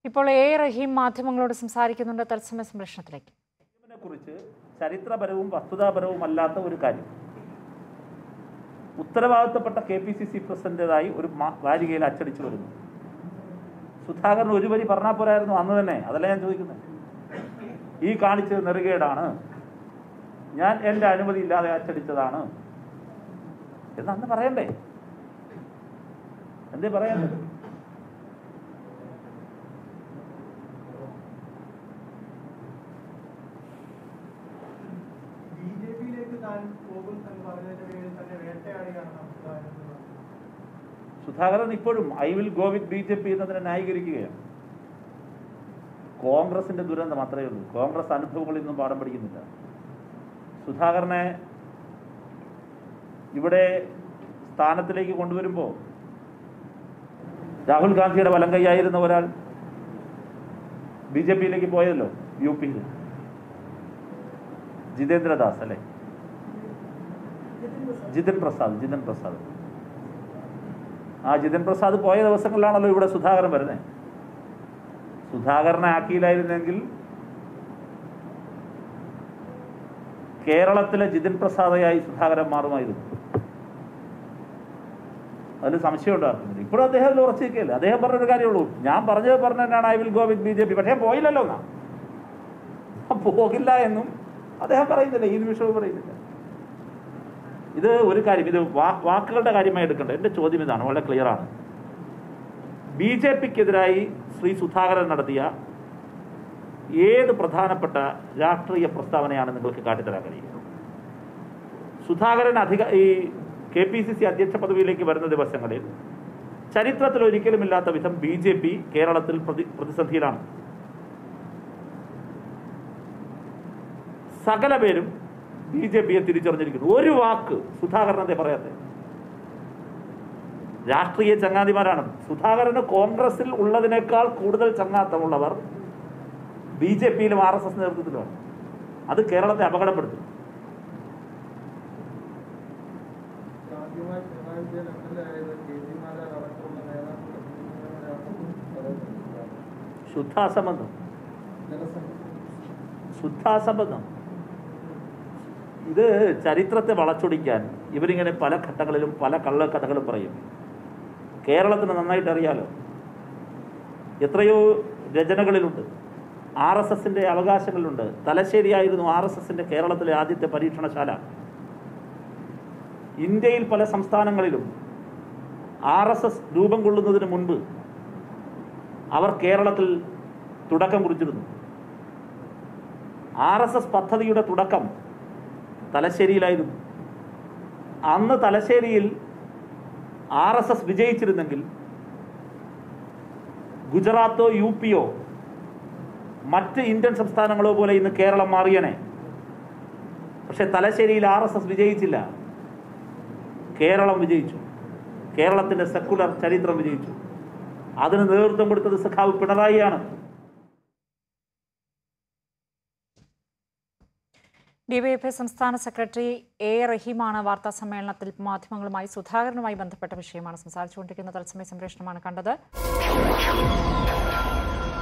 ഇപ്പോൾ എ റഹീം മാധ്യമങ്ങളോട് സംസാരിക്കുന്നുണ്ട് തത്സമയ സംരക്ഷണത്തിലേക്ക് ഇതിനെ കുറിച്ച് ചരിത്രപരവും വസ്തുതാപരവും അല്ലാത്ത ഒരു കാര്യം ഉത്തരവാദിത്തപ്പെട്ട കെ പി സി സി പ്രസിഡന്റേതായി ഒരു മാ- വാരികയിൽ അച്ചടിച്ചു വരുന്നു സുധാകരൻ ഒരു വരി പറഞ്ഞാൽ പോരായിരുന്നു അന്ന് തന്നെ അതല്ല ഞാൻ ചോദിക്കുന്നത് ഈ കാണിച്ചത് നെറുകേടാണ് ഞാൻ എൻ്റെ അനുമതി ഇല്ലാതെ അച്ചടിച്ചതാണ് എന്ന് അന്ന് പറയണ്ടേ എന്തേ പറയേണ്ടത് ബി ജെ പിയിലേക്ക് താൻ പോകും എന്ന് പറഞ്ഞതിന്റെ പേരിൽ തന്നെ വേട്ടയാടുകയാണ് സുധാകരൻ എന്ന് പറഞ്ഞു. സുധാകരൻ ഇപ്പോഴും I will go with B J P എന്നതിനെ ന്യായീകരിക്കുകയാണ് കോൺഗ്രസിന്റെ ദുരന്തം അത്രയേ ഉള്ളൂ കോൺഗ്രസ് അനുഭവങ്ങളിൽ നിന്നും പാഠം പഠിക്കുന്നില്ല സുധാകരനെ ഇവിടെ സ്ഥാനത്തിലേക്ക് കൊണ്ടുവരുമ്പോൾ രാഹുൽ ഗാന്ധിയുടെ വലം കൈയായിരുന്ന ഒരാൾ ബി ജെ പിയിലേക്ക് പോയതല്ലോ യു പിയിൽ ജിതേന്ദ്രദാസ് അല്ലേ ജിതിൻ പ്രസാദ് ജിതിൻ പ്രസാദ് ആ ജിതിൻ പ്രസാദ് പോയ ദിവസങ്ങളിലാണല്ലോ ഇവിടെ സുധാകരൻ വരുന്നത് സുധാകരനെ ആക്കിയില്ലായിരുന്നെങ്കിൽ കേരളത്തിലെ ജിതിൻ പ്രസാദയായി സുധാകരൻ മാറുമായിരുന്നു അതിൽ സംശയം ഉണ്ടാക്കുന്നില്ല ഇപ്പോഴും അദ്ദേഹം അതിൽ ഉറച്ചു നിൽക്കുകയല്ലേ അദ്ദേഹം പറഞ്ഞൊരു കാര്യമുള്ളൂ ഞാൻ പറഞ്ഞത് പറഞ്ഞതാണ് I will go with B J P പക്ഷേ പോയില്ലല്ലോ എന്നാ പോകില്ല എന്നും അദ്ദേഹം പറയുന്നില്ല ഈ നിമിഷവും പറയുന്നില്ല ഇത് ഒരു കാര്യം ഇത് വാ- വാക്കുകളുടെ കാര്യമായി എടുക്കേണ്ട എൻ്റെ ചോദ്യം ഇതാണ് വളരെ ക്ലിയർ ആണ് ബി ജെ പിക്കെതിരായി ശ്രീ സുധാകരൻ നടത്തിയ ഏത് പ്രധാനപ്പെട്ട രാഷ്ട്രീയ പ്രസ്താവനയാണ് നിങ്ങൾക്ക് കാട്ടിത്തരാൻ കഴിയുക സുധാകരൻ അധിക ഈ കെ പി സി സി അധ്യക്ഷ പദവിയിലേക്ക് വരുന്ന ദിവസങ്ങളിൽ ചരിത്രത്തിൽ ഒരിക്കലുമില്ലാത്ത വിധം ബി ജെ പി കേരളത്തിൽ പ്രതി പ്രതിസന്ധിയിലാണ് സകല പേരും ബി ജെ പിയെ തിരിച്ചറിഞ്ഞിരിക്കുന്നു ഒരു വാക്ക് സുധാകരനത്തെ പറയാത്തെ രാഷ്ട്രീയ ചങ്ങാതിമാരാണ് സുധാകരന് കോൺഗ്രസിൽ ഉള്ളതിനേക്കാൾ കൂടുതൽ ചങ്ങാത്തമുള്ളവർ ബി ജെ പിയിലും ആർ എസ് എസ് നേതൃത്വത്തിലുമാണ് അത് കേരളത്തെ അപകടപ്പെടുത്തും ആദ്യമായി Pinarayi Vijayan M L A ആയത് കെ ജി മാരാർ അടക്കമുള്ള നേതാക്കൾ ശുദ്ധാസംബന്ധം ശുദ്ധാസംബന്ധം ഇത് ചരിത്രത്തെ വളച്ചൊടിക്കാൻ ഇവരിങ്ങനെ പല ഘട്ടങ്ങളിലും പല കള്ളക്കഥകളും പറയും കേരളത്തിന് നന്നായിട്ട് അറിയാലോ എത്രയോ രചനകളിലുണ്ട് ആർ എസ് എസിൻ്റെ അവകാശങ്ങളിലുണ്ട് തലശ്ശേരിയായിരുന്നു ആർ എസ് എസിൻ്റെ കേരളത്തിലെ ആദ്യത്തെ പരീക്ഷണശാല ഇന്ത്യയിൽ പല സംസ്ഥാനങ്ങളിലും ആർ എസ് എസ് രൂപം കൊള്ളുന്നതിന് മുൻപ് അവർ കേരളത്തിൽ തുടക്കം കുറിച്ചിരുന്നു ആർ എസ് എസ് പദ്ധതിയുടെ തുടക്കം തലശ്ശേരിയിലായിരുന്നു അന്ന് തലശ്ശേരിയിൽ ആർ എസ് എസ് വിജയിച്ചിരുന്നെങ്കിൽ ഗുജറാത്തോ യു പിയോ മറ്റ് ഇന്ത്യൻ സംസ്ഥാനങ്ങളോ പോലെ ഇന്ന് കേരളം മാറിയനെ പക്ഷെ തലശ്ശേരിയിൽ ആർ എസ് എസ് വിജയിച്ചില്ല കേരളം വിജയിച്ചു കേരളത്തിന്റെ സെക്കുലർ ചരിത്രം വിജയിച്ചു അതിന് നേതൃത്വം കൊടുത്തത് സഖാവ് പിണറായിയാണ് ഡിവൈഎഫ്ഐ സംസ്ഥാന സെക്രട്ടറി എ റഹീമാണ് വാർത്താ സമ്മേളനത്തിൽ മാധ്യമങ്ങളുമായി സുധാകരനുമായി ബന്ധപ്പെട്ട വിഷയമാണ് സംസാരിച്ചുകൊണ്ടിരിക്കുന്ന തത്സമയ സംപ്രേഷണമാണ് കണ്ടത്